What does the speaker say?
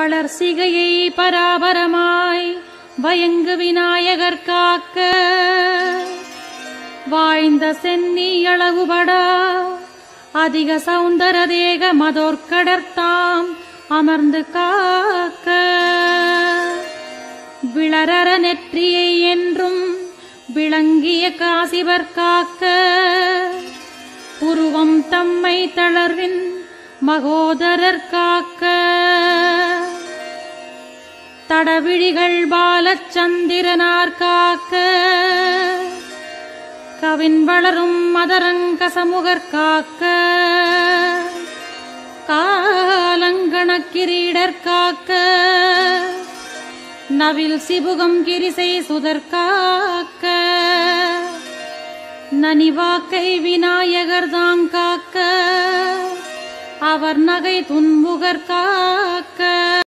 வளர்சிகையை பராபரமாய் வயங்கு விநாயகர் காக்க வாய்ந்த சென்னி அளவுபடா அதிக சௌந்தர தேக மதோர்கடர்த்தாம் அமர்ந்து காக்க விளரற நெற்றியை என்றும் விளங்கிய காசிவர் காக்க உருவம் தம்மை தளர்வின் மகோதரர் காக்க தடவிழிகள் பாலச்சந்திரனார் காக்க கவின் வளரும் மதரங்க சமூகர் காக்க காலங்கணக்கிரீடர் காக்க நவில் சிபுகம் கிரிசை சுதர் காக்க நனிவாக்கை விநாயகர் தாங் காக்க அவர் நகை துன்முகர் காக்க